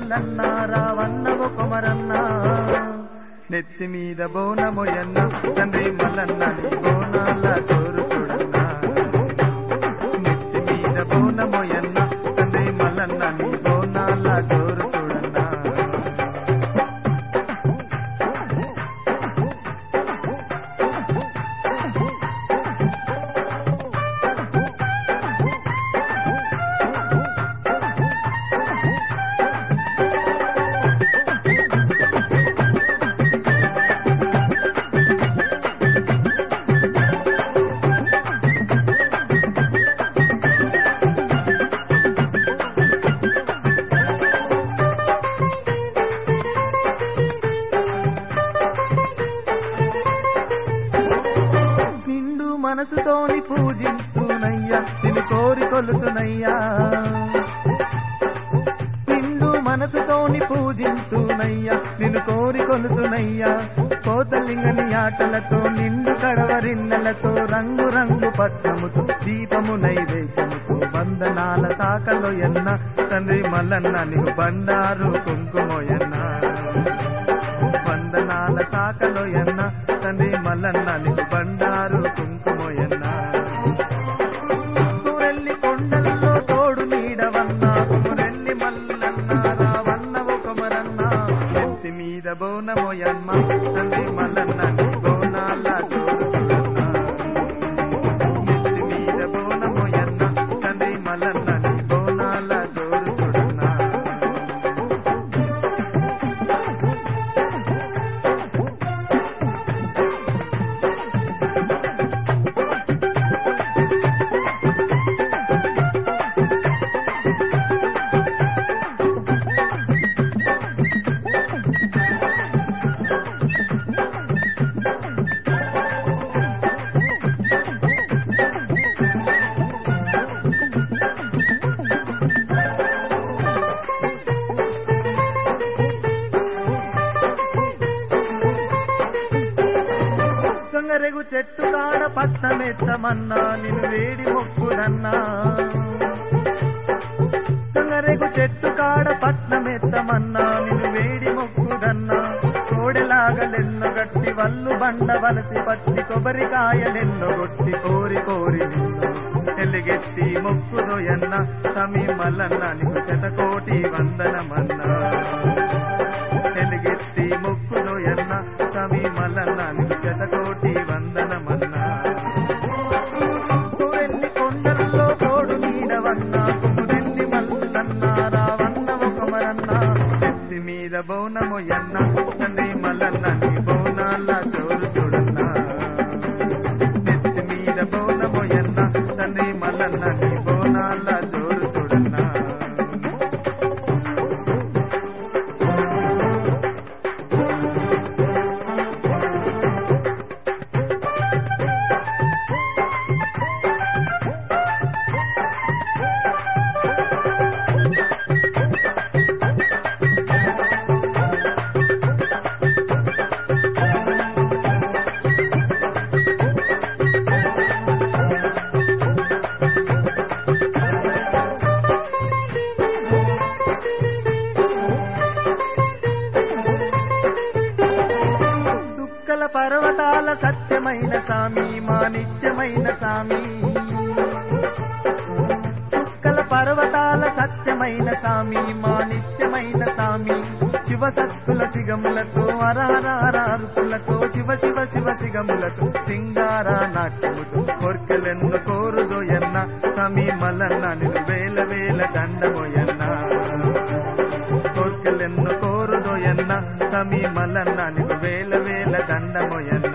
మల్లన్న రావన్నవు కొమరన్న నెత్తి మీద బోనమొయన్న తండ్రి మల్లన్న నీ బోనాల తోరు చూడన్నా నెత్తి మీద బోనమొయన్న తండ్రి మల్లన్న నీ బోనాల తోరు చూడన్నా నిండు మనసుతోని పూజించునయ్యా నిన్ను కోరి కొలుతునయ్యా నిండు మనసుతోని పూజించునయ్యా నిన్ను కోరి కొలుతునయ్యా కోతలింగని ఆటలతో నిండు కడవరిన్నెలతో రంగు రంగు పట్నముతో దీపము నైవేద్యముతో వందనాల సాకలో ఎన్న తండ్రి మల్లన్న నీకు బండారు కుంకుమోయన్న వందనాల సాకలో ఎన్న తండ్రి మల్లన్న నీకు బండారు కుంకుమోయన్న కురెల్లి కొండల్లో తోడు నీడవన్న కురెల్లి మల్లన్న రావన్నవు కొమరన్న ఎత్తి మీద బోనమోయమ్మ తండ్రి మల్లన్న నీ బోనాల తోడు చూడన్న ఎత్తి మీద బోనమోయన్న తండ్రి మల్లన్న నీ బోనాల జోరు చూడన్నా గంగరెగు చెట్టు కాడ పట్టమెత్తమన్నా నిన్ను వేడి మొక్కుదన్నా గంగరెగు చెట్టు కాడ పట్నమెత్తమన్నా నిన్ను వేడి మొక్కుదన్నా కోడెలాగలెన్నో గట్టి వల్లు బండ వలసి పట్టి కొబ్బరికాయలెన్నో గొట్టి కోరి కోరి నిన్ను ఎలుగెత్తి మొక్కుదోయన్న సమీ మల్లన్న నీకు శతకోటి వందనమన్నా ఎలుగెత్తి మొక్కుదో ఎన్న సమీ మల్లన్న నీకు శతకోటి వందనమన్నా కురెల్లి కొండల్లో తోడు నీడవన్నా కుమురెల్లి మల్లన్న రావన్న ఒకమరన్న ఎత్తి మీద బోనము ఎన్న తండ్రి మల్లన్న నీ బోనాల చోరు చూడన్నా ఎత్తి మీద బోనము ఎన్న తండ్రి మల్లన్న నీ బోనాల చోరు చూడన్నా సుక్కల పర్వతాల సత్యమైన సామి మా నిత్యమైన సామి సుక్కల పర్వతాల సత్యమైన సామి మా నిత్యమైన సామి శివ సత్తుల సిగములతో అరారారుకులతో శివ శివ శివ సిగములతో సింగార నాట్యముతో కొర్కెలెన్ను కోరుదో ఎన్న సమీ మల్లన్న నిన్ను వేల వేల దండమోయన్న కోర్కెలెన్ను కోరుదో ఎన్న సమీ మల్లన్న నీకు వేల వేల దండమోయన్న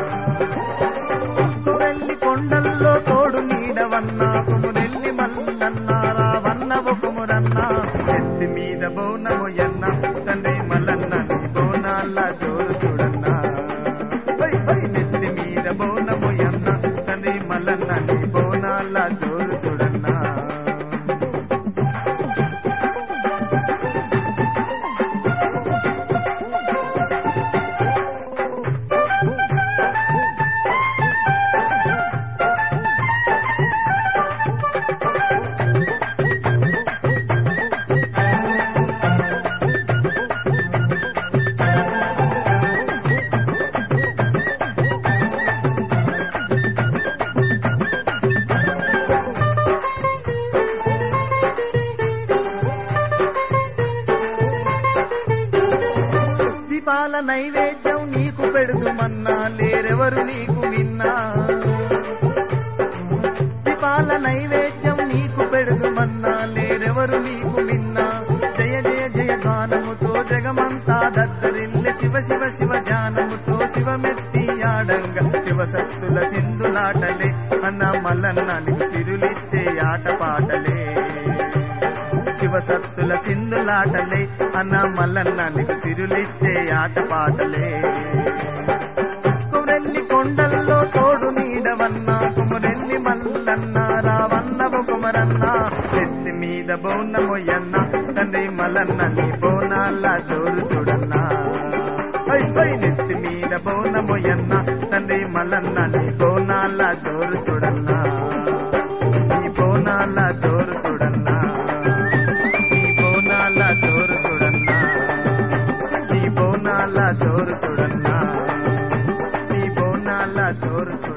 వెళ్ళి కొండల్లో తోడు నీడవన్న కుమురెల్లి మల్లన్న రావన్న కుమురన్న ఎత్తి మీద బోనమోయన్న తండ్రి మల్లన్న నీ బోనాల జోరు చూడన్నా హై, హై, నెత్తి మీద బోనమోయన్న తండ్రి మల్లన్న నీ బోనాల జోరు చూడన్నా దీపాల నైవేద్యం నీకు పెడుదుమన్నా లేరెవరు నీకు మిన్నా దీపాల నైవేద్యం నీకు పెడుదుమన్నా లేరెవరు నీకు మిన్నా జయ జయ జయ గానముతో జగమంతా దద్దరిల్లె శివ శివ శివ ధ్యానముతో శివమెత్తి ఆడంగ శివ సత్తుల సింధులాటలే అన్న మల్లన్న నీకు సిరులిచ్చే ఆట పాటలే శివ సత్తుల సింధులాటలే అన్న మల్లన్న నీకు సిరులిచ్చే ఆట పాటలే కురెల్లి కొండల్లో తోడు నీడవన్న కుమరెల్లి మల్లన్న రావన్న కుమరన్న ఎత్తి మీద బోనమొయ్యన్న తండ్రి మల్లన్న నీ బోనాల జోరు చూడన్నా పై పై నెత్తి మీద బోనమొయ్యన్న తండ్రి మల్లన్న నీ బోనాల జోరు చూడన్నా నీ బోనాల జోరు చూడన్నా నీ బోనాల జోరు చూడన్నా నీ బోనాల జోరు చూడన్నా నీ బోనాల జోరు చూడన్నా